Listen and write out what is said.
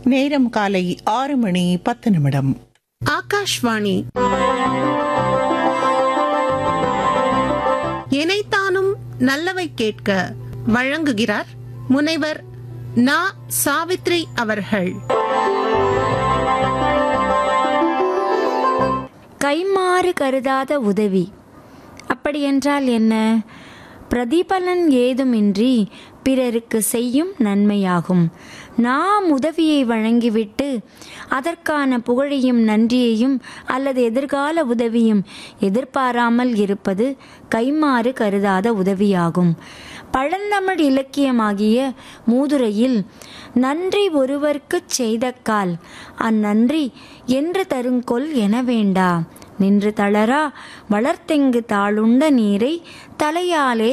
நேரம் காலை ஆறு மணி பத்து நிமிடம் ஆகாஷ்வாணி இணைத்தானும் நல்லவை கேட்க வழங்குகிறார் முனைவர் நா சாவித்ரி அவர்கள் கைமாறு கருதாத உதவி அப்படியென்றால் என்ன பிரதிபலன் ஏதுமின்றி பிறருக்கு செய்யும் நன்மையாகும் நாம் உதவியை வழங்கிவிட்டு அதற்கான புகழையும் நன்றியையும் அல்லது எதிர்கால உதவியும் எதிர்பாராமல் இருப்பது கைமாறு கருதாத உதவியாகும் பழந்தமிழ் இலக்கியமாகிய மூதுரையில் நன்றி ஒருவர்க்குச் செய்தக்கால் அந்நன்றி என்று தருங்கொல் என வேண்டா நின்று தளரா வளர்த்தெங்கு தாளுண்ட நீரை தலையாலே